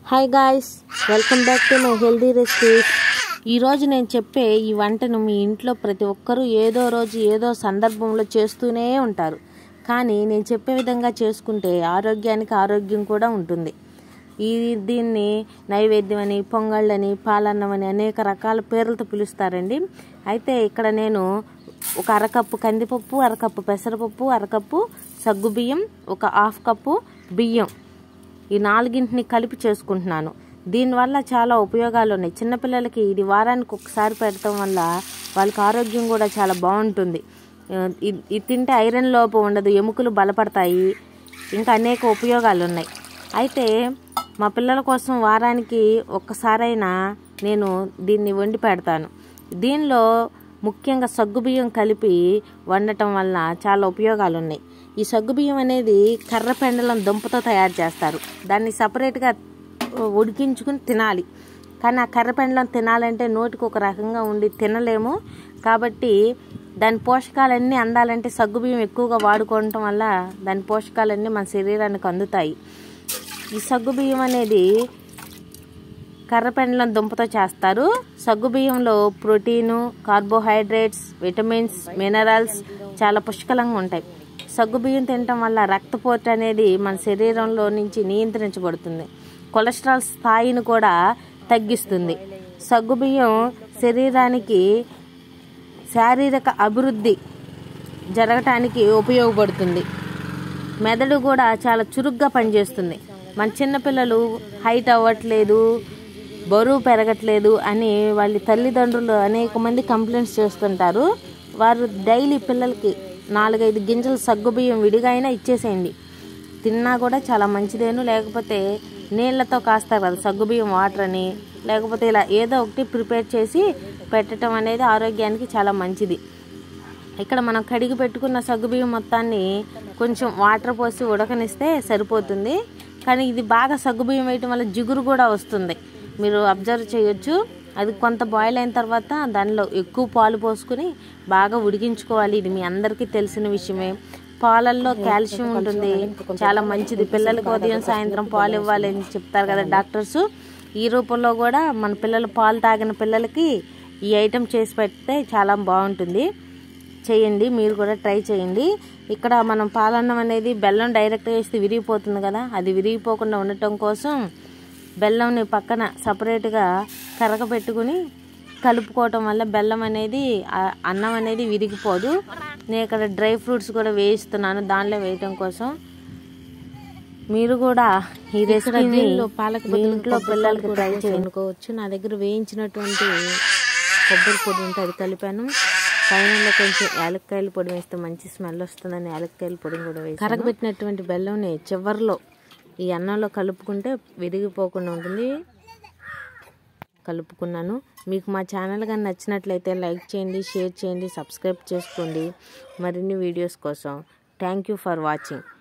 hi guys welcome back to my healthy recipes ఈరోజు నేను చెప్పే ఈ వంటను మీ ఇంట్లో ప్రతి ఒక్కరూ ఏదో రోజు ఏదో సందర్భంలో చేస్తూనే ఉంటారు కానీ నేను చెప్పే విధంగా చేసుకుంటే ఆరోగ్యానికి ఆరోగ్యం కూడా ఉంటుంది ఈ దీన్ని నైవేద్యం అని పొంగళ్ళని పాలన్నం అని అనేక రకాల పేర్లతో పిలుస్తారండి అయితే ఇక్కడ నేను ఒక అరకప్పు కందిపప్పు అరకప్పు పెసరపప్పు అరకప్పు సగ్గుబియ్యం ఒక హాఫ్ కప్పు బియ్యం ఈ నాలుగింటిని కలిపి చేసుకుంటున్నాను దీనివల్ల చాలా ఉపయోగాలు ఉన్నాయి చిన్నపిల్లలకి ఇది వారానికి ఒకసారి పెట్టడం వల్ల వాళ్ళకి ఆరోగ్యం కూడా చాలా బాగుంటుంది ఆ, ఇది ఇది తింటే ఐరన్ లోపం ఉండదు ఎముకలు బలపడతాయి ఇంకా అనేక ఉపయోగాలు ఉన్నాయి అయితే మా పిల్లల కోసం వారానికి ఒక్కసారైనా నేను దీన్ని వండి పెడతాను దీనిలో ముఖ్యంగా సగ్గుబియ్యం కలిపి వండటం వల్ల చాలా ఉపయోగాలు ఉన్నాయి ఈ సగ్గుబియ్యం అనేది కర్ర పెండలం దుంపతో తయారు చేస్తారు దాన్ని సపరేట్గా ఉడికించుకుని తినాలి కానీ ఆ కర్ర పెండలం తినాలంటే నోటికి ఒక రకంగా ఉండి తినలేము కాబట్టి దాని పోషకాలన్నీ అందాలంటే సగ్గుబియ్యం ఎక్కువగా వాడుకోవటం వల్ల దాని పోషకాలన్నీ మన శరీరానికి అందుతాయి ఈ సగ్గుబియ్యం అనేది కర్రపెండలం దుంపతో చేస్తారు సగ్గుబియ్యంలో ప్రోటీను కార్బోహైడ్రేట్స్ విటమిన్స్ మినరల్స్ చాలా పుష్కలంగా ఉంటాయి సగ్గుబియ్యం తినటం వల్ల రక్తపోటు అనేది మన శరీరంలో నుంచి నియంత్రించబడుతుంది కొలెస్ట్రాల్ స్థాయిని కూడా తగ్గిస్తుంది సగ్గుబియ్యం శరీరానికి శారీరక అభివృద్ధి జరగటానికి ఉపయోగపడుతుంది మెదడు కూడా చాలా చురుగ్గా పనిచేస్తుంది మన చిన్నపిల్లలు హైట్ అవ్వట్లేదు బరువు పెరగట్లేదు అని వాళ్ళ తల్లిదండ్రులు అనేక మంది కంప్లైంట్స్ చేస్తుంటారు వారు డైలీ పిల్లలకి నాలుగైదు గింజలు సగ్గుబియ్యం విడిగా అయినా ఇచ్చేసేయండి తిన్నా కూడా చాలా మంచిదేను లేకపోతే నీళ్ళతో కాస్తారు కదా సగ్గుబియ్యం వాటర్ అని లేకపోతే ఇలా ఏదో ఒకటి ప్రిపేర్ చేసి పెట్టడం అనేది ఆరోగ్యానికి చాలా మంచిది ఇక్కడ మనం కడిగి పెట్టుకున్న సగ్గుబియ్యం మొత్తాన్ని కొంచెం వాటర్ పోసి ఉడకనిస్తే సరిపోతుంది కానీ ఇది బాగా సగ్గుబియ్యం వేయటం వల్ల జిగురు కూడా వస్తుంది మీరు అబ్జర్వ్ చేయొచ్చు అది కొంత బాయిల్ అయిన తర్వాత దానిలో ఎక్కువ పాలు పోసుకుని బాగా ఉడికించుకోవాలి ఇది మీ అందరికీ తెలిసిన విషయమే పాలల్లో కాల్షియం ఉంటుంది చాలా మంచిది పిల్లలకు ఉదయం సాయంత్రం పాలు ఇవ్వాలి అని చెప్తారు కదా డాక్టర్స్ ఈ రూపంలో కూడా మన పిల్లలు పాలు తాగిన పిల్లలకి ఈ ఐటెం చేసి పెడితే చాలా బాగుంటుంది చేయండి మీరు కూడా ట్రై చేయండి ఇక్కడ మనం పాలన్నం అనేది బెల్లం డైరెక్ట్గా వేస్తే విరిగిపోతుంది కదా అది విరిగిపోకుండా ఉండటం కోసం బెల్లంని పక్కన సపరేట్గా కరగ పెట్టుకుని కలుపుకోవటం వల్ల బెల్లం అనేది ఆ అన్నం అనేది విరిగిపోదు నేను ఇక్కడ డ్రై ఫ్రూట్స్ కూడా వేయిస్తున్నాను దానిలో వేయటం కోసం మీరు కూడా ఈ రెసిపీని మీ ఇంట్లో పిల్లలకి ట్రై చేసుకోవచ్చు నా దగ్గర వేయించినటువంటి కొబ్బరి పొడి ఉంటే అది కలిపాను పైన కొంచెం యాలక్కాయల పొడి వేస్తే మంచి స్మెల్ వస్తుందని యాలక్కాయల పొడిని కూడా వేసి కరగబెట్టినటువంటి బెల్లంని చివర్లో ఈ అన్నంలో కలుపుకుంటే విరిగిపోకుండా ఉంటుంది కలుపుకున్నాను మీకు మా ఛానల్ కానీ నచ్చినట్లయితే లైక్ చేయండి షేర్ చేయండి సబ్స్క్రైబ్ చేసుకోండి మరిన్ని వీడియోస్ కోసం థ్యాంక్ యూ ఫర్ వాచింగ్